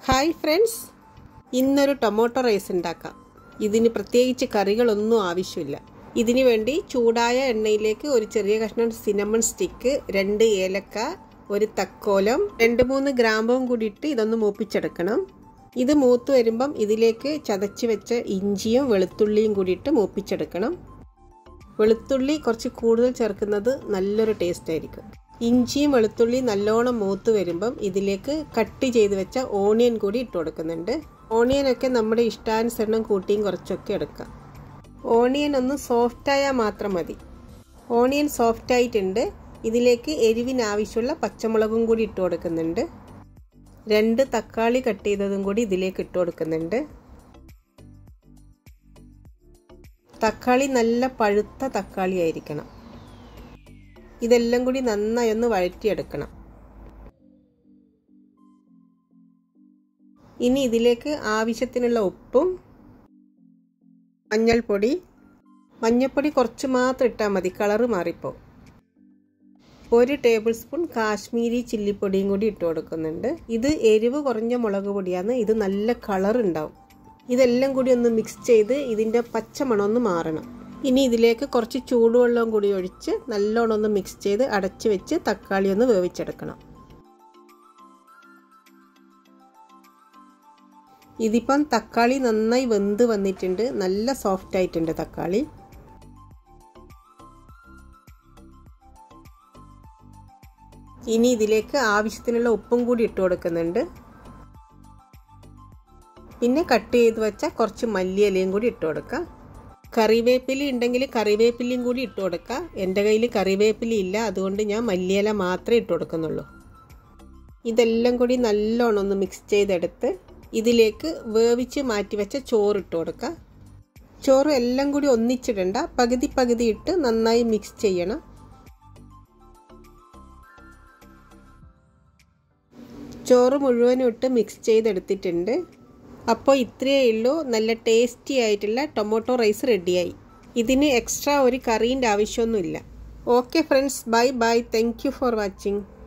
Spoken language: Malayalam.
ഹായ് ഫ്രണ്ട്സ് ഇന്നൊരു ടൊമാറ്റോ റൈസ് ഉണ്ടാക്കാം ഇതിന് പ്രത്യേകിച്ച് കറികളൊന്നും ആവശ്യമില്ല ഇതിനു വേണ്ടി ചൂടായ എണ്ണയിലേക്ക് ഒരു ചെറിയ കഷ്ണം സിനമൺ സ്റ്റിക്ക് രണ്ട് ഏലക്ക ഒരു തക്കോലം രണ്ട് മൂന്ന് ഗ്രാമ്പവും കൂടി ഇട്ട് ഇതൊന്ന് മൂപ്പിച്ചെടുക്കണം ഇത് മൂത്ത് വരുമ്പം ഇതിലേക്ക് ചതച്ച് വെച്ച ഇഞ്ചിയും വെളുത്തുള്ളിയും കൂടി ഇട്ട് മൂപ്പിച്ചെടുക്കണം വെളുത്തുള്ളി കുറച്ച് കൂടുതൽ ചേർക്കുന്നത് നല്ലൊരു ടേസ്റ്റ് ആയിരിക്കും ഇഞ്ചിയും വെളുത്തുള്ളി നല്ലോണം മൂത്ത് വരുമ്പം ഇതിലേക്ക് കട്ട് ചെയ്ത് വെച്ച ഓണിയൻ കൂടി ഇട്ട് കൊടുക്കുന്നുണ്ട് ഓണിയനൊക്കെ നമ്മുടെ ഇഷ്ടാനുസരണം കൂട്ടിയും കുറച്ചൊക്കെ എടുക്കാം ഓണിയൻ ഒന്ന് സോഫ്റ്റായാൽ മാത്രം മതി ഓണിയൻ സോഫ്റ്റ് ആയിട്ടുണ്ട് ഇതിലേക്ക് എരിവിന് ആവശ്യമുള്ള പച്ചമുളകും കൂടി ഇട്ട് കൊടുക്കുന്നുണ്ട് രണ്ട് തക്കാളി കട്ട് ചെയ്തതും കൂടി ഇതിലേക്ക് ഇട്ട് കൊടുക്കുന്നുണ്ട് തക്കാളി നല്ല പഴുത്ത തക്കാളി ആയിരിക്കണം ഇതെല്ലാം കൂടി നന്നായി ഒന്ന് വഴറ്റിയെടുക്കണം ഇനി ഇതിലേക്ക് ആവശ്യത്തിനുള്ള ഉപ്പും മഞ്ഞൾപ്പൊടി മഞ്ഞൾപ്പൊടി കുറച്ച് മാത്രം ഇട്ടാൽ മതി കളറ് മാറിപ്പോ ഒരു ടേബിൾ സ്പൂൺ കാശ്മീരി ചില്ലിപ്പൊടിയും കൂടി ഇട്ട് കൊടുക്കുന്നുണ്ട് ഇത് എരിവ് കുറഞ്ഞ മുളക് പൊടിയാണ് ഇത് നല്ല കളർ ഉണ്ടാവും ഇതെല്ലാം കൂടി ഒന്ന് മിക്സ് ചെയ്ത് ഇതിൻ്റെ പച്ചമണം ഒന്ന് മാറണം ഇനി ഇതിലേക്ക് കുറച്ച് ചൂടുവെള്ളവും കൂടി ഒഴിച്ച് നല്ലോണം ഒന്ന് മിക്സ് ചെയ്ത് അടച്ചു വെച്ച് തക്കാളി ഒന്ന് വേവിച്ചെടുക്കണം ഇതിപ്പം തക്കാളി നന്നായി വെന്ത് വന്നിട്ടുണ്ട് നല്ല സോഫ്റ്റ് ആയിട്ടുണ്ട് തക്കാളി ഇനി ഇതിലേക്ക് ആവശ്യത്തിനുള്ള ഉപ്പും കൂടി ഇട്ട് കൊടുക്കുന്നുണ്ട് പിന്നെ കട്ട് ചെയ്ത് വെച്ച കുറച്ച് മല്ലിയിലയും കൂടി ഇട്ട് കൊടുക്കുക കറിവേപ്പില ഉണ്ടെങ്കിൽ കറിവേപ്പിലയും കൂടി ഇട്ട് കൊടുക്കുക എൻ്റെ കയ്യിൽ കറിവേപ്പില ഇല്ല അതുകൊണ്ട് ഞാൻ മല്ലിയില മാത്രമേ ഇട്ട് കൊടുക്കുന്നുള്ളൂ ഇതെല്ലാം കൂടി നല്ലോണം ഒന്ന് മിക്സ് ചെയ്തെടുത്ത് ഇതിലേക്ക് വേവിച്ച് മാറ്റി വെച്ച ചോറ് ഇട്ട് കൊടുക്കുക ചോറ് എല്ലാം കൂടി ഒന്നിച്ചിടണ്ട പകുതി പകുതി ഇട്ട് നന്നായി മിക്സ് ചെയ്യണം ചോറ് മുഴുവനും ഇട്ട് മിക്സ് ചെയ്തെടുത്തിട്ടുണ്ട് അപ്പോൾ ഇത്രയേ ഉള്ളൂ നല്ല ടേസ്റ്റി ആയിട്ടുള്ള ടൊമാറ്റോ റൈസ് റെഡിയായി ഇതിന് എക്സ്ട്രാ ഒരു കറീൻ്റെ ആവശ്യമൊന്നുമില്ല okay friends bye bye thank you for watching